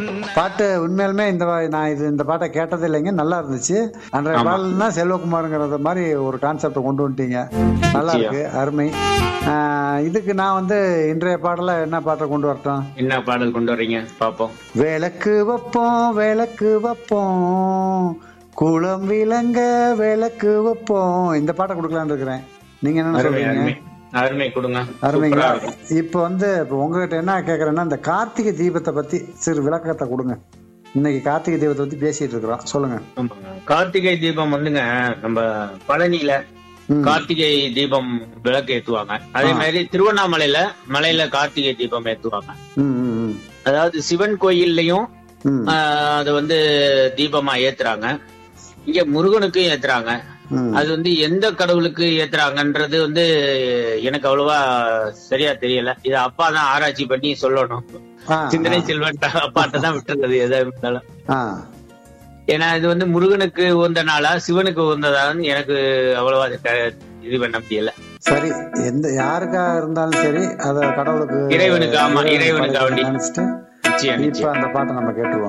பாட்டு உண்மையாலுமே இந்த வா- நான் இது இந்த பாட்டை கேட்டது இல்லைங்க நல்லா இருந்துச்சு அன்றைய ஆமா. பாடல்னா செல்வகுமாருங்கிறத மாதிரி ஒரு கான்செப்டை கொண்டு வந்துட்டீங்க நல்லா நிச்சயம். இருக்கு அருமை ஆஹ் இதுக்கு நான் வந்து இன்றைய பாடல என்ன பாட்டை கொண்டு வரட்டும் என்ன பாடல் கொண்டு வர்றீங்க பாப்போம் விளக்கு வைப்போம் விளக்கு வைப்போம் குளம் விளங்க விளக்கு வைப்போம் இந்த பாட்டை கொடுக்கலான்னு இருக்கிறேன் நீங்க என்ன அருமை சொல்றீங்க அருமை அருமை கொடுங்க அருமைங்களா சூப்பரா இருக்கும். இப்போ வந்து இப்போ உங்ககிட்ட என்ன கேக்குறேன்னா இந்த கார்த்திகை தீபத்தை பத்தி சிறு விளக்கத்தை கொடுங்க இன்னைக்கு கார்த்திகை தீபத்தை பத்தி பேசிட்டு இருக்கிறோம் சொல்லுங்க ஆமாங்க. கார்த்திகை தீபம் வந்துங்க நம்ம பழனியில ம். கார்த்திகை தீபம் விளக்கு ஏத்துவாங்க அதே மாதிரி திருவண்ணாமலையில மலையில கார்த்திகை தீபம் ஏத்துவாங்க ம், ம், ம். அதாவது சிவன் கோயில்லையும் ம், ஆஹ், அது வந்து தீபமா ஏத்துறாங்க இங்க முருகனுக்கும் ஏத்துறாங்க ம். அது வந்து எந்த கடவுளுக்கு ஏத்துறாங்கன்றது வந்து எனக்கு அவ்வளவா சரியா தெரியல இது அப்பா தான் ஆராய்ச்சி பண்ணி சொல்லணும் ஆ, சிந்தனை செல்வன் அப்பாட்ட தான் விட்டுறது எதா இருந்தாலும் ஆ. ஏன்னா இது வந்து முருகனுக்கு உகந்த நாளா சிவனுக்கு உகந்ததான்னு எனக்கு அவ்வளவா அது க- இது பண்ண முடியல சரி எந்த யாருக்கா இருந்தாலும் சரி அத கடவுளுக்கு இறைவனுக்கு, ஆமா, இறைவனுக்கு படைக்கணும்னு வேண்டி. நினைச்சிட்டு நிச்சயம் இப்ப நிச்சயம் அந்த பாட்டை நம்ம கேட்டுருவோம்